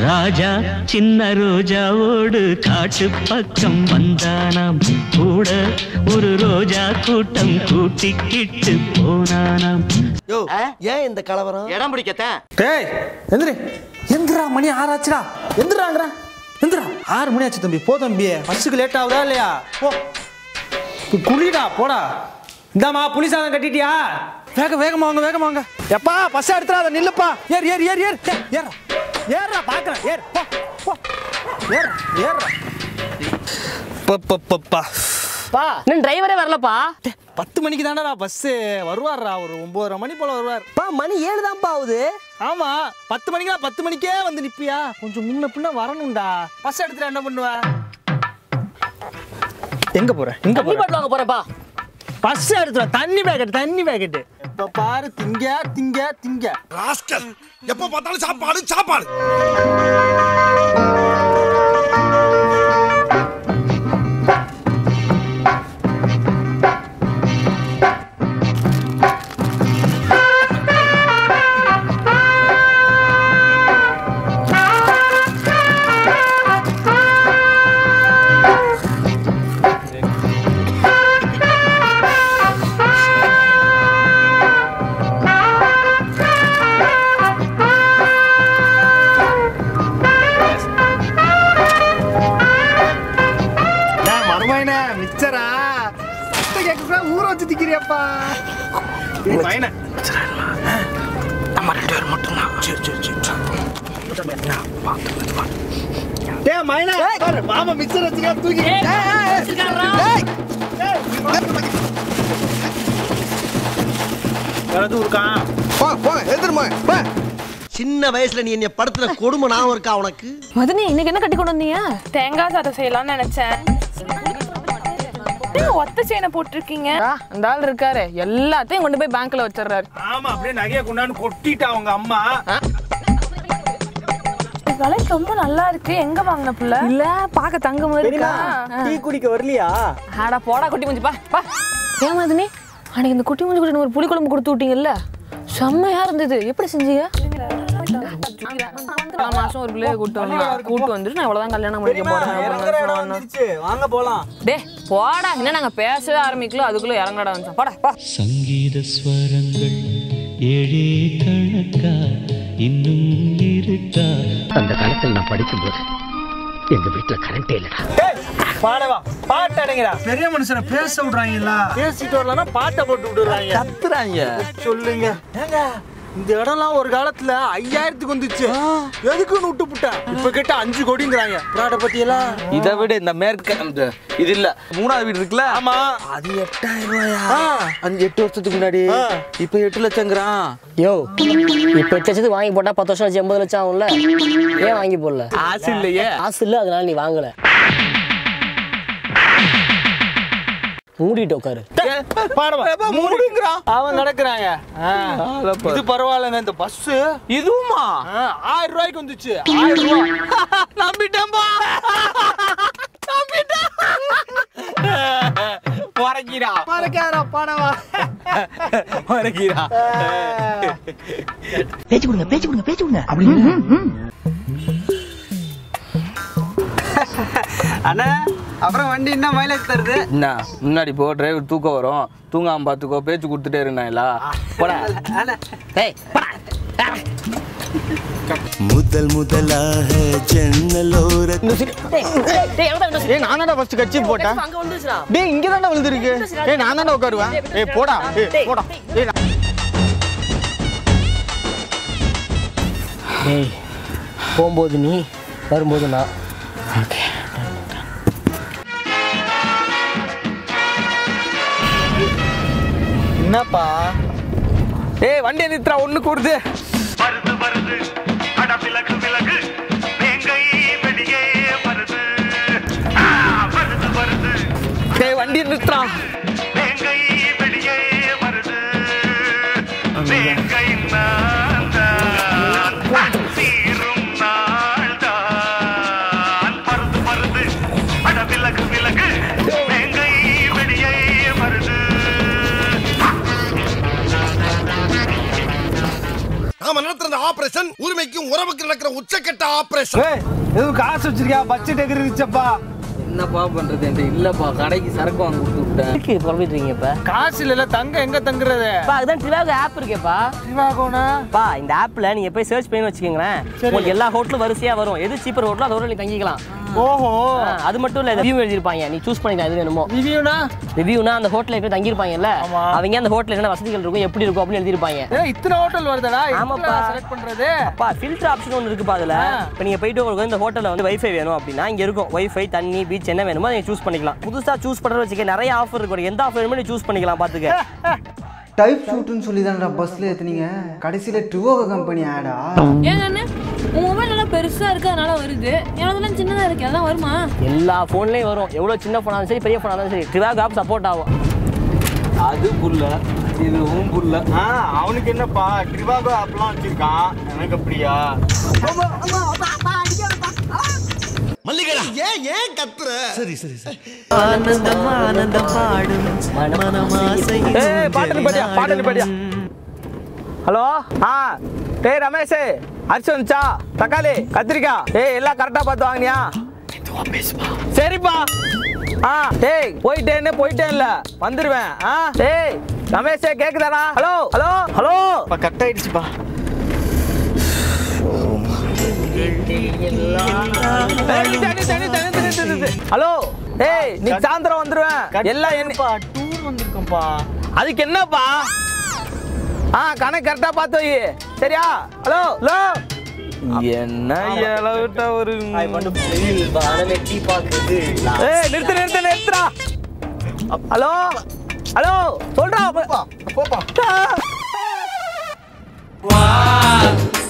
ராஜா சின்ன ரோஜாவோடு காட்டு பக்கம் வந்தானாம் கூட ஒரு ரோஜா கூட்டம் கூட்டிக்கிட்டு போனானாம் யோ ஏன் இந்த கலவரம் இடம் பிடிக்கத்தேன் டேய் எந்திரி எந்திரா மணி ஆறாச்சுடா எந்திராங்கிற எந்திரா ஆறு மணி ஆச்சு தம்பி போ தம்பி பஸ்ஸுக்கு லேட் ஆகுதா இல்லையா போ போய் குளிடா போடா இந்தாம்மா புளி சாதம் கட்டிட்டியா வேக வேகமா வாங்க வேகமா வாங்க எப்பா பஸ் எடுத்துறாத நில்லுப்பா ஏர் ஏர் ஏர் ஏர் ஏய், ஏறுடா ஏறுடா பாக்குறேன் ஏர் போ போ ஏர் ஏறுடா பப்பப்பப்பா பா இன்னும் டிரைவரே வரலப்பா பத்து மணிக்கு தானடா பஸ்ஸு வருவார்ரா ஒரு ஒன்பதரை மணி போல வருவார் பா மணி ஏழு தான்ப்பா ஆகுது ஆமா பத்து மணிக்கா பத்து மணிக்கே வந்து நிப்பியா கொஞ்சம் முன்ன பின்ன வரணும்டா பஸ் எடுத்துட்டு என்ன பண்ணுவ எங்க போற எங்க தண்ணி போற பாட்டில் வாங்க போறேன்ப்பா பஸ் எடுத்துட்டு வா, தண்ணி பேக்கெட் தண்ணி பேக்கெட் இப்ப பாரு திங்க திங்க திங்க ராஸ்கல் எப்ப பார்த்தாலும் சாப்பாடு சாப்பாடு மருமைன மிச்சரா கேட்க ஊற வச்சு திக்கிறியாப்பா மைன நம்ம ரெண்டு பேரும் மட்டும்தான் சரி சரி சரி டேய் மைனா பாரு மாமா மிச்சர் வச்சுக்க தூக்கி ஏய், ஏய், ஏய், ஏய். வச்சிருக்காருடா. ஏய், ஏய், யாராவது இருக்கான் போ போங்க எடுத்துருமா போ சின்ன வயசுல நீ என்னை படுத்துன கொடுமை ஞாபகம் இருக்கா உனக்கு மதனி இன்னைக்கு என்ன கட்டி கொண்டு வந்தீங்க தேங்காய் சாதம் செய்யலாம்னு நினைச்சேன் ஏங்க ஒத்த செயினை போட்டிருக்கீங்க ஆ, அந்த ஆள் இருக்காரு எல்லாத்தையும் கொண்டு போய் பேங்க்ல வச்சிடுறாரு ஆமா அப்படியே நகைய கொண்டாந்து கொட்டிட்டா அவங்க அம்மா விலை ரொம்ப நல்லா இருக்கு எங்க வாங்கின புள்ள இல்ல பாக்க தங்க மாதிரி இருக்கா டீ குடிக்க வரலையா ஆடா போடா குட்டி முஞ்சி பா பா ஏன் மதனி அன்னைக்கு இந்த குட்டி முஞ்சி குட்டி ஒரு புளி குழம்பு கொடுத்து விட்டீங்கல்ல செம்மையா இருந்தது எப்படி செஞ்சீங்க போன மாசம் ஒரு பிள்ளைய கூட்டு வந்தேன் கூட்டு வந்துட்டு நான் இவ்வளவுதான் கல்யாணம் பண்ணிக்க போறேன் இறங்குற இடம் அப்படின்னு வந்துருச்சு வாங்க போலாம் டே போடா என்ன நாங்க பேசவே ஆரம்பிக்கல அதுக்குள்ள இறங்கடா வந்து போடா பா சங்கீத ஸ்வரங்கள் ஏழே கணக்கா இன்னும் இருக்கா அந்த காலத்தில் நான் படிக்கும்போது எங்க வீட்டுல கரண்டே இல்லடா பாடவா பாட்டு அடைங்கடா பெரிய மனுஷனை பேச விடுறாங்களா பேசிட்டு வரலன்னா பாட்டை போட்டு விடுறாங்க கத்துறாங்க சொல்லுங்க ஏங்க இந்த இடம்லாம் ஒரு காலத்துல ஐயாயிரத்துக்கு வந்துச்சு எதுக்குன்னு விட்டு புட்டேன் இப்ப கிட்ட அஞ்சு கோடிங்கிறாங்க பிராட பத்தியெல்லாம் இதை விட இந்த மேற்கு இந்த இது இல்ல மூணாவது வீடு இருக்குல்ல ஆமா அது எட்டாயிரம் ரூபாயா ஆ. அஞ்சு எட்டு வருஷத்துக்கு முன்னாடி ஆ. இப்ப எட்டு லட்சங்கிறான் யோ இப்போ எட்டு லட்சத்துக்கு வாங்கி போட்டா பத்து வருஷம் வச்சு எண்பது லட்சம் ஆகும்ல ஏன் வாங்கி போடல ஆசை இல்லையே காசு இல்லை அதனால நீ வாங்கல மூடிட்டு உட்காரு பாடவா மூடுங்கிறான் அவன் நடக்கிறாங்க ஆ. அடப்பா. இது பரவாயில்லைங்க இந்த பஸ் இதுவுமா ஆயிரம் ரூபாய்க்கு வந்துச்சு ஆயிரம் ரூபாய் நம்பிட்டேன்பா மறக்கிறா மறக்காரா பாடவா மறக்கிறா பேச்சு கொடுங்க பேச்சு கொடுங்க பேச்சு கொடுங்க அப்படின்னு அண்ணா அப்புறம் வண்டி என்ன மைலேஜ் தருது என்ன முன்னாடி போ டிரைவர் தூக்கம் வரும் தூங்காம பாத்துக்கோ பேச்சு கொடுத்துட்டே இருந்தாங்களா போடா ஏய் போடா. முதல் முதலாக ஜன்னலோர இந்த சீட். டேய், டேய், டேய், எவன்டா window seat? ஏய் நான் தான்டா ஃபர்ஸ்ட் கட்சி போட்டேன் அங்க வந்துச்சுடா டேய் இங்க தான்டா விழுந்திருக்கு ஏய் நான் தான்டா உட்காருவேன் ஏய் போடா ஏய் போடா ஏய் நான்- டேய் போகும்போது நீ வரும்போது நான் என்னப்பா ஏய் வண்டியை நிறுத்துறா ஒண்ணு கூடுது வருது வருது அட விலகு விலகு வேங்கை வெளியே வருது ஆ, வருது வருது ஏய் வண்டியை நிறுத்துறா வேங்கை வெளியே வருது வேங்கை நான் தான் தீரும் நாள் தான் வருது வருது அட விலகு விலகு வேங்கை வெளியே வருது நாம நடத்துற இந்த ஆபரேஷன் ஆபரேஷன் உரிமைக்கும் உறவுக்கு நடக்கிற உச்சக்கட்ட ஆபரேஷன் ஏய் எதுவும் காசு வச்சிருக்கியா பட்ஜெட் எகிரிச்சப்பா என்னப்பா பண்றது என்கிட்ட இல்லப்பா கடைக்கு சரக்கு வாங்க கொடுத்து விட்டேன் எதுக்கு புலம்பிட்டு இருக்கீங்க இப்ப காசு இல்ல தங்க எங்க தங்குறது பா அதுதான் ட்ரிவாகோ ஆப் இருக்கேப்பா சிவாகோனா பா இந்த ஆப்ல நீங்க போய் சர்ச் பண்ணி வச்சுக்கோங்களேன் உங்களுக்கு எல்லா ஹோட்டலும் வரிசையா வரும் எது சீப்பர் ஹோட்டலோ அது ஹோட்டல் நீ தங்கிக்கலாம் ஓஹோ ஆ, அது மட்டும் இல்ல ரிவ்யூ எழுதிருப்பாங்க நீ சூஸ் பண்ணிக்கலாம் எது வேணுமோ ரிவ்யூனா ரிவ்யூனா அந்த ஹோட்டல்ல போய் தங்கியிருப்பாங்கல்ல ஆமா. அவங்க அந்த ஹோட்டல்ல என்ன வசதிகள் இருக்கும் எப்படி இருக்கும் அப்படின்னு எழுதிருப்பாங்க ஏய் இத்தனை ஹோட்டல் வருதடா ஆமாப்பா. ஆமாப்பா செலக்ட் பண்றது அப்பா ஃபில்டர் ஆப்ஷன் ஒன்று இருக்குப்பா அதுல இப்போ நீங்க போயிட்டு உங்களுக்கு இந்த ஹோட்டல்ல வந்து வைஃபை வேணும் அப்படின்னா இங்க இருக்கும் வைஃபை தண்ணி பீச் என்ன வேணுமோ நீங்க சூஸ் பண்ணிக்கலாம் புதுசா சூஸ் பண்றது வச்சுக்க நிறைய ஆஃபர் இருக்கு உனக்கு எந்த ஆஃபர் வேணுமோ நீ சூஸ் பண்ணிக்கலாம் பாத்துக்க டைப் ஷூட்டுன்னு சொல்லி தானடா பஸ்ஸில் ஏற்றுனீங்க கடைசியில் ட்ரிவோகோ கம்பெனி ஆடா ஏங்க அண்ணன் உன் மொபைல் நல்லா பெருசா இருக்கு அதனால வருது எனதுலாம் சின்னதா இருக்கு அதெல்லாம் வருமா எல்லா ஃபோன்லயும் வரும் எவ்வளவு சின்ன ஃபோனாலும் சரி பெரிய ஃபோனாலும் சரி ட்ரிவாக் ஆப் சப்போர்ட் ஆகும் அது புல்ல இதுவும் புல்ல அவனுக்கு என்னப்பா ட்ரிவாகோ ஆப்லாம் வச்சிருக்கான் எனக்கு அப்படியா மல்லிகடா ஏன் ஏன் கத்துற சரி சரி சரி ஆனந்தம் ஆனந்தம் பாடும் மனமாசை ஏய் பாட்டு பாடியா பாட்டு பாடியா ஹலோ ஆ டேய் ரமேஷ் அரிசி வந்துச்சா தக்காளி கத்திரிக்காய் ஏய் எல்லாம் கரெக்டாக பார்த்து வாங்கினியா சரிப்பா ஆ டேய் போயிட்டேன்னு போயிட்டேன் இல்ல வந்துருவேன் ஆ டேய் ரமேஷே கேக்குதாடா ஹலோ ஹலோ ஹலோ கட் ஆயிடுச்சுப்பா ஹலோ டேய் நீ சாயந்தரம் வந்துருவேன் எல்லாம் என்ன டூர் வந்திருக்கோம்ப்பா அதுக்கு என்னப்பா ஆ கணக்கு கரெக்டா பார்த்து வை சரியா ஹலோ ஹலோ என்ன இளவிட்ட ஒரு வெட்டி பாக்குது ஏய் நிறுத்து நிறுத்து நிறுத்துடா ஹலோ ஹலோ சொல்றா போப்பா வா